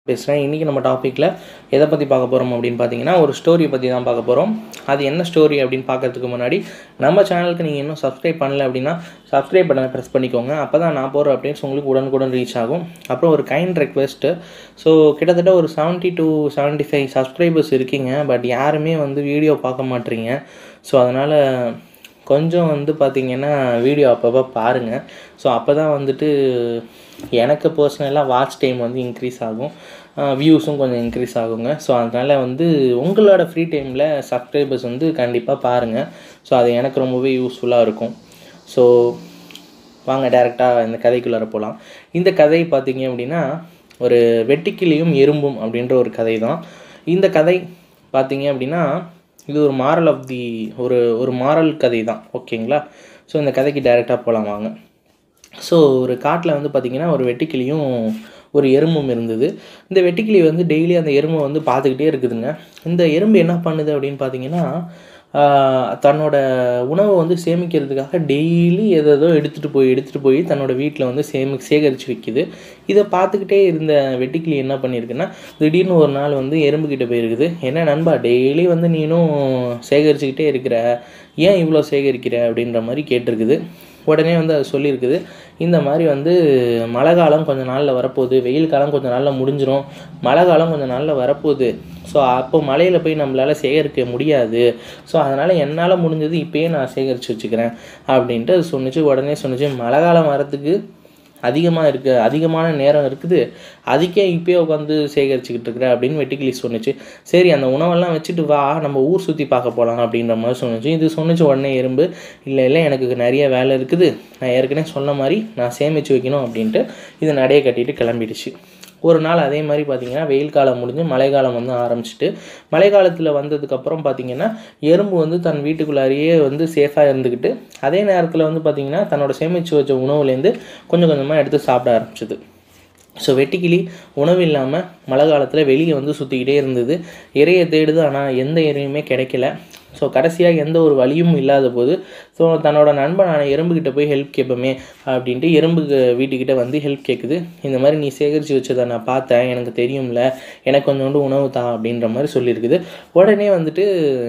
பேசுகிறேன் இன்றைக்கி நம்ம டாப்பிக்கில் எதை பற்றி பார்க்க போகிறோம் அப்படின்னு பார்த்தீங்கன்னா ஒரு ஸ்டோரியை பற்றி தான் பார்க்க போகிறோம் அது என்ன ஸ்டோரி அப்படின்னு பார்க்கறதுக்கு முன்னாடி நம்ம சேனலுக்கு நீங்கள் இன்னும் சப்ஸ்கிரைப் பண்ணல அப்படின்னா சப்ஸ்கிரைப் பண்ண ப்ரெஸ் பண்ணிக்கோங்க அப்போ தான் நான் போகிற அப்டேட்ஸ் உங்களுக்கு உடனுக்குடன் ரீச் ஆகும் அப்புறம் ஒரு கைண்ட் ரெக்வெஸ்ட்டு ஸோ கிட்டத்தட்ட ஒரு seventy to seventy five subscribers இருக்கீங்க பட் யாருமே வந்து வீடியோ பார்க்க மாட்றீங்க ஸோ அதனால் கொஞ்சம் வந்து பார்த்திங்கன்னா வீடியோ அப்பப்போ பாருங்கள் ஸோ அப்போ தான் வந்துட்டு எனக்கு பர்சனலாக வாட்ச் டைம் வந்து இன்க்ரீஸ் ஆகும் வியூஸும் கொஞ்சம் இன்க்ரீஸ் ஆகுங்க ஸோ அதனால் வந்து உங்களோட ஃப்ரீ டைமில் சப்ஸ்கிரைபர்ஸ் வந்து கண்டிப்பாக பாருங்கள் ஸோ அது எனக்கு ரொம்பவே யூஸ்ஃபுல்லாக இருக்கும் ஸோ வாங்க டேரெக்டாக இந்த கதைக்குள்ளார போகலாம் இந்த கதை பார்த்தீங்க அப்படின்னா ஒரு வெட்டுக்கிளியும் எறும்பும் அப்படின்ற ஒரு கதை தான் இந்த கதை பார்த்தீங்க அப்படின்னா இது ஒரு மாரல் ஆஃப் தி ஒரு ஒரு மாரல் கதை தான் ஓகேங்களா ஸோ இந்த கதைக்கு டைரெக்டாக போகலாம் வாங்க ஸோ ஒரு காட்டில் வந்து பார்த்திங்கன்னா ஒரு வெட்டுக்கிளியும் ஒரு எறும்பும் இருந்தது இந்த வெட்டுக்கிளி வந்து டெய்லி அந்த எறும்பை வந்து பார்த்துக்கிட்டே இருக்குதுங்க இந்த எறும்பு என்ன பண்ணுது அப்படின்னு பார்த்தீங்கன்னா தன்னோட உணவை வந்து சேமிக்கிறதுக்காக டெய்லி எதோ எடுத்துகிட்டு போய் எடுத்துகிட்டு போய் தன்னோட வீட்டில் வந்து சேமி சேகரித்து வைக்குது இதை பார்த்துக்கிட்டே இருந்த வெட்டுக்கிளி என்ன பண்ணியிருக்குன்னா திடீர்னு ஒரு நாள் வந்து எறும்புக்கிட்ட போயிருக்குது என்ன நண்பா டெய்லி வந்து நீனும் சேகரிச்சுக்கிட்டே இருக்கிற ஏன் இவ்வளோ சேகரிக்கிற அப்படின்ற மாதிரி கேட்டிருக்குது உடனே வந்து அது சொல்லியிருக்குது இந்த மாதிரி வந்து மழை காலம் கொஞ்சம் நாளில் வரப்போகுது வெயில் காலம் கொஞ்சம் நாளில் முடிஞ்சிடும் மழை காலம் கொஞ்சம் நாளில் வரப்போகுது ஸோ அப்போ மலையில் போய் நம்மளால் சேகரிக்க முடியாது ஸோ அதனால் என்னால் முடிஞ்சது இப்போயே நான் சேகரித்து வச்சுக்கிறேன் அப்படின்ட்டு அது சொன்னிச்சு உடனே சொன்னிச்சு மழை காலம் வரத்துக்கு அதிகமாக இருக்குது அதிகமான நேரம் இருக்குது அதுக்கே இப்போயே உட்காந்து சேகரிச்சுக்கிட்டு இருக்கிற அப்படின்னு வெட்டுக்கிளி சொன்னிச்சு சரி அந்த உணவெல்லாம் வச்சுட்டு வா நம்ம ஊர் சுற்றி பார்க்க போகலாம் அப்படின்ற மாதிரி சொன்னிச்சு இது சொன்னிச்சு உடனே எறும்பு இல்லை இல்லை எனக்கு நிறைய வேலை இருக்குது நான் ஏற்கனவே சொன்ன மாதிரி நான் சேமித்து வைக்கணும் அப்படின்ட்டு இது நடைய கட்டிட்டு கிளம்பிடுச்சு ஒரு நாள் அதே மாதிரி பார்த்திங்கன்னா வெயில் காலம் முடிஞ்சு மழை காலம் வந்து ஆரம்பிச்சிட்டு மழை காலத்தில் வந்ததுக்கப்புறம் பார்த்திங்கன்னா எறும்பு வந்து தன் வீட்டுக்குள்ளாரியே வந்து சேஃபாக இருந்துக்கிட்டு அதே நேரத்தில் வந்து பார்த்திங்கன்னா தன்னோட சேமித்து வச்ச உணவுலேருந்து கொஞ்சம் கொஞ்சமாக எடுத்து சாப்பிட ஆரம்பிச்சிது ஸோ வெட்டுக்கிளி உணவு இல்லாமல் மழை காலத்தில் வெளியே வந்து சுற்றிக்கிட்டே இருந்தது இறையை தேடுது ஆனால் எந்த இறையுமே கிடைக்கல ஸோ கடைசியாக எந்த ஒரு வழியும் இல்லாத போது ஸோ தன்னோட நண்பனான எறும்புக்கிட்ட போய் ஹெல்ப் கேட்போமே அப்படின்ட்டு எறும்புக்கு வீட்டுக்கிட்ட வந்து ஹெல்ப் கேட்குது இந்த மாதிரி நீ சேகரித்து வச்சதை நான் பார்த்தேன் எனக்கு தெரியும்ல எனக்கு கொஞ்சோண்டு உணவு தான் அப்படின்ற மாதிரி சொல்லியிருக்குது உடனே வந்துட்டு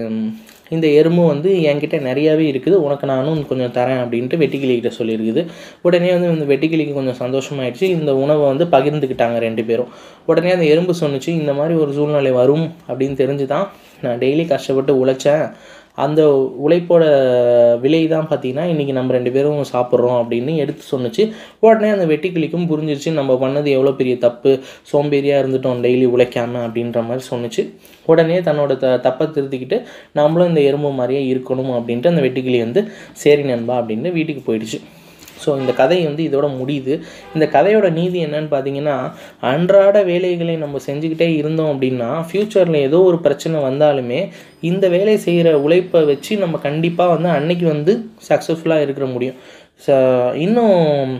இந்த எறும்பு வந்து என்கிட்ட நிறையாவே இருக்குது உனக்கு நானும் கொஞ்சம் தரேன் அப்படின்ட்டு வெட்டிக்கிளிக்கிட்ட சொல்லியிருக்குது உடனே வந்து இந்த வெட்டிக்கிளிக்கு கொஞ்சம் சந்தோஷமாயிடுச்சு இந்த உணவை வந்து பகிர்ந்துக்கிட்டாங்க ரெண்டு பேரும் உடனே அந்த எறும்பு சொன்னிச்சு இந்த மாதிரி ஒரு சூழ்நிலை வரும் அப்படின்னு தெரிஞ்சு தான் நான் டெய்லி கஷ்டப்பட்டு உழைச்சேன் அந்த உழைப்போட விலை தான் பார்த்தீங்கன்னா இன்றைக்கி நம்ம ரெண்டு பேரும் சாப்பிட்றோம் அப்படின்னு எடுத்து சொன்னிச்சு உடனே அந்த வெட்டிக்கிளிக்கும் புரிஞ்சிருச்சு நம்ம பண்ணது எவ்வளோ பெரிய தப்பு சோம்பேறியாக இருந்துட்டோம் டெய்லி உழைக்காம அப்படின்ற மாதிரி சொன்னிச்சு உடனே தன்னோட த தப்பை திருத்திக்கிட்டு நம்மளும் இந்த எறும்பு மாதிரியே இருக்கணும் அப்படின்ட்டு அந்த வெட்டுக்கிளி வந்து சரி நண்பா அப்படின்னு வீட்டுக்கு போயிடுச்சு ஸோ இந்த கதை வந்து இதோட முடியுது இந்த கதையோட நீதி என்னன்னு பார்த்தீங்கன்னா அன்றாட வேலைகளை நம்ம செஞ்சுக்கிட்டே இருந்தோம் அப்படின்னா ஃப்யூச்சரில் ஏதோ ஒரு பிரச்சனை வந்தாலுமே இந்த வேலை செய்கிற உழைப்பை வச்சு நம்ம கண்டிப்பாக வந்து அன்னைக்கு வந்து சக்ஸஸ்ஃபுல்லாக இருக்கிற முடியும் ஸோ இன்னும்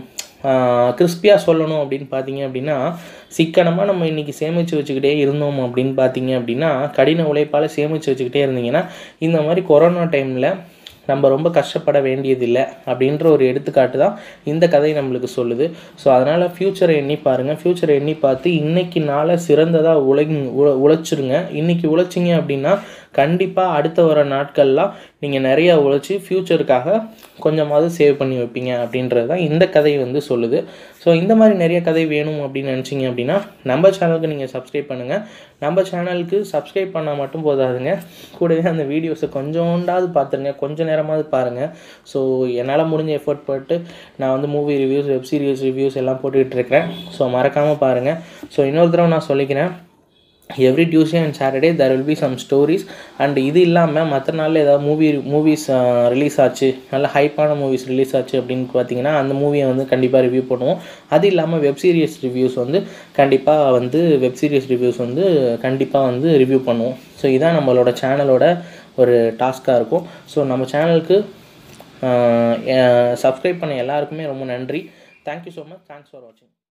கிறிஸ்பியாக சொல்லணும் அப்படின்னு பார்த்தீங்க அப்படின்னா சிக்கனமாக நம்ம இன்றைக்கி சேமித்து வச்சுக்கிட்டே இருந்தோம் அப்படின்னு பார்த்தீங்க அப்படின்னா கடின உழைப்பால் சேமித்து வச்சுக்கிட்டே இருந்தீங்கன்னா இந்த மாதிரி கொரோனா டைமில் நம்ம ரொம்ப கஷ்டப்பட வேண்டியதில்லை அப்படின்ற ஒரு எடுத்துக்காட்டு தான் இந்த கதை நம்மளுக்கு சொல்லுது ஸோ அதனால் ஃப்யூச்சரை எண்ணி பாருங்கள் ஃப்யூச்சரை எண்ணி பார்த்து இன்றைக்கி நாளை சிறந்ததாக உழை உழைச்சிருங்க இன்றைக்கி உழைச்சிங்க அப்படின்னா கண்டிப்பாக அடுத்த வர நாட்கள்லாம் நீங்கள் நிறையா உழைச்சி ஃப்யூச்சருக்காக கொஞ்சமாவது சேவ் பண்ணி வைப்பீங்க அப்படின்றது தான் இந்த கதை வந்து சொல்லுது ஸோ இந்த மாதிரி நிறைய கதை வேணும் அப்படின்னு நினச்சிங்க அப்படின்னா நம்ம சேனலுக்கு நீங்கள் சப்ஸ்கிரைப் பண்ணுங்கள் நம்ம சேனலுக்கு சப்ஸ்கிரைப் பண்ணால் மட்டும் போதாதுங்க கூடவே அந்த வீடியோஸை கொஞ்சோண்டாவது பார்த்துருங்க கொஞ்சம் நேரமாவது பாருங்கள் ஸோ என்னால் முடிஞ்ச எஃபர்ட் போட்டு நான் வந்து movie reviews web series reviews எல்லாம் போட்டுக்கிட்டு இருக்கிறேன் ஸோ மறக்காமல் பாருங்கள் ஸோ இன்னொரு தடவை நான் சொல்லிக்கிறேன் every Tuesday and Saturday there will be some stories and இது இல்லாமல் மற்ற நாளில் ஏதாவது மூவி மூவிஸ் ரிலீஸ் ஆச்சு நல்ல ஹைப்பான மூவிஸ் ரிலீஸ் ஆச்சு அப்படின்னு பார்த்தீங்கன்னா அந்த மூவியை வந்து கண்டிப்பாக ரிவ்யூ பண்ணுவோம் அது இல்லாமல் வெப் சீரிஸ் ரிவ்யூஸ் வந்து கண்டிப்பாக வந்து வெப் சீரிஸ் ரிவ்யூஸ் வந்து கண்டிப்பாக வந்து ரிவ்யூ பண்ணுவோம் ஸோ இதான் நம்மளோட சேனலோட ஒரு டாஸ்க்காக இருக்கும் ஸோ நம்ம சேனலுக்கு சப்ஸ்கிரைப் பண்ண எல்லாருக்குமே ரொம்ப நன்றி thank you so much thanks for வாட்சிங்